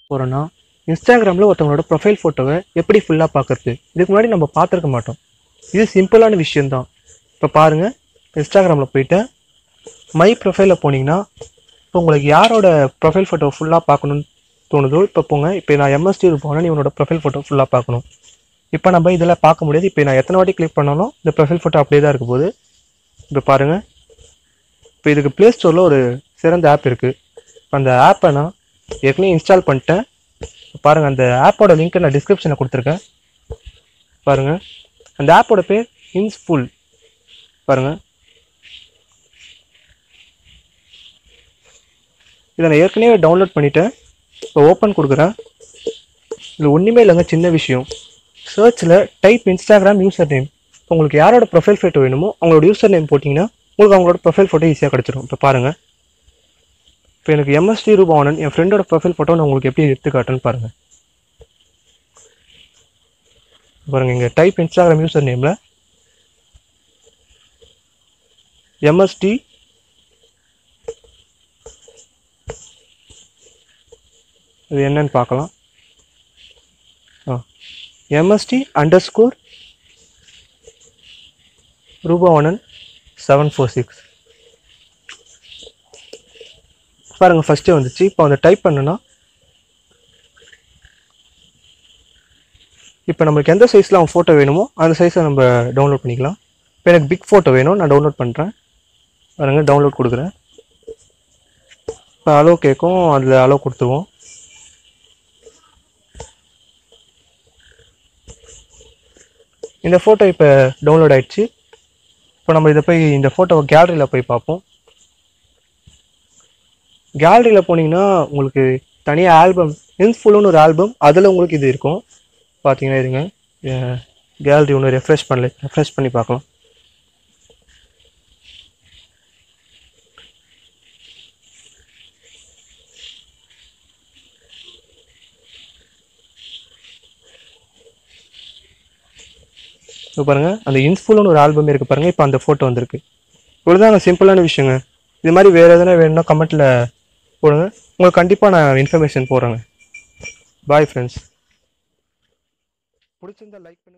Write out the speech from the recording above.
போகிறோன்னா இன்ஸ்டாகிராமில் ஒருத்தவங்களோட ப்ரொஃபைல் ஃபோட்டோவை எப்படி ஃபுல்லாக பார்க்கறது இதுக்கு முன்னாடி நம்ம பார்த்துருக்க மாட்டோம் இது சிம்பிளான விஷயம்தான் இப்போ பாருங்கள் இன்ஸ்டாகிராமில் போயிட்டு மை ப்ரொஃபைலில் போனீங்கன்னா இப்போ உங்களுக்கு யாரோட ப்ரொஃபைல் ஃபோட்டோ ஃபுல்லாக பார்க்கணும்னு தோணுதோ இப்போ போங்க இப்போ நான் எம்எஸ்டி போனேன் இவனோட ப்ரொஃபைல் ஃபோட்டோ ஃபுல்லாக பார்க்கணும் இப்போ நம்ம இதில் பார்க்க முடியாது இப்போ நான் எத்தனை வாட்டி கிளிக் பண்ணாலும் இந்த ப்ரொஃபைல் ஃபோட்டோ அப்படியே தான் இருக்க போகுது இப்போ பாருங்கள் இப்போ இதுக்கு ப்ளே ஸ்டோரில் ஒரு சிறந்த ஆப் இருக்குது அந்த ஆப்பை நான் ஏற்கனவே இன்ஸ்டால் பண்ணிட்டேன் பாருங்கள் அந்த ஆப்போட லிங்க்கை நான் டிஸ்கிரிப்ஷனில் கொடுத்துருக்கேன் பாருங்கள் அந்த ஆப்போட பேர் இன்ஸ்ஃபுல் பாருங்கள் இதை நான் ஏற்கனவே டவுன்லோட் பண்ணிட்டேன் இப்போ ஓப்பன் கொடுக்குறேன் இதில் ஒன்றுமே இல்லைங்க சின்ன விஷயம் சர்ச்சில் டைப் இன்ஸ்டாகிராம் யூசர் நேம் உங்களுக்கு யாரோட ப்ரொஃபைல் ஃபோட்டோ வேணுமோ அவங்களோட யூசர் நேம் போட்டிங்கன்னா உங்களுக்கு அவங்களோட ப்ரொஃபைல் ஃபோட்டோ ஈஸியாக கிடச்சிரும் இப்போ பாருங்கள் இப்போ எனக்கு எம்எஸ்டி ரூபாவனன் என் ஃப்ரெண்டோட ப்ரொஃபைல் ஃபோட்டோ நான் உங்களுக்கு எப்படி எடுத்து காட்டுன்னு பாருங்கள் பாருங்கள் இங்கே டைப் இன்ஸ்டாகிராம் யூசர் நேமில் எம்எஸ்டி இது என்னன்னு பார்க்கலாம் ஆ MST underscore Roopavanan seven four six பாருங்கள் ஃபஸ்ட்டே வந்துச்சு இப்போ அந்த டைப் பண்ணுனா இப்போ நம்மளுக்கு எந்த சைஸில் அவன் ஃபோட்டோ வேணுமோ அந்த சைஸை நம்ம டவுன்லோட் பண்ணிக்கலாம் இப்போ எனக்கு பிக் ஃபோட்டோ வேணும் நான் டவுன்லோட் பண்ணுறேன் பாருங்கள் டவுன்லோட் கொடுக்குறேன் இப்போ அலோ கேட்கும் அதில் அலோ கொடுத்துருவோம் இந்த ஃபோட்டோ இப்போ டவுன்லோட் ஆயிடுச்சு இப்போ நம்ம இதை போய் இந்த ஃபோட்டோவை கேலரியில் போய் பார்ப்போம் கேலரியில் போனீங்கன்னா உங்களுக்கு தனியாக ஆல்பம் இன்ஸ்ஃபுல்லுன்னு ஒரு ஆல்பம் அதில் உங்களுக்கு இது இருக்கும் பார்த்தீங்கன்னா இருங்க கேலரி ஒன்று ரெஃப்ரெஷ் பண்ணல ரெஃப்ரெஷ் பண்ணி பார்க்கலாம் இப்போ பாருங்கள் அந்த இன்ஸ்ஃபுல்னு ஒரு ஆல்பம் இருக்குது பாருங்கள் இப்போ அந்த ஃபோட்டோ வந்திருக்கு இவ்வளோதாங்க சிம்பிளான விஷயங்க இது மாதிரி வேறு எதனா வேணும்னா கமெண்ட்டில் போடுங்க உங்களுக்கு கண்டிப்பாக நான் இன்ஃபர்மேஷன் போடுறேங்க பாய் ஃப்ரெண்ட்ஸ் பிடிச்சிருந்தா லைக்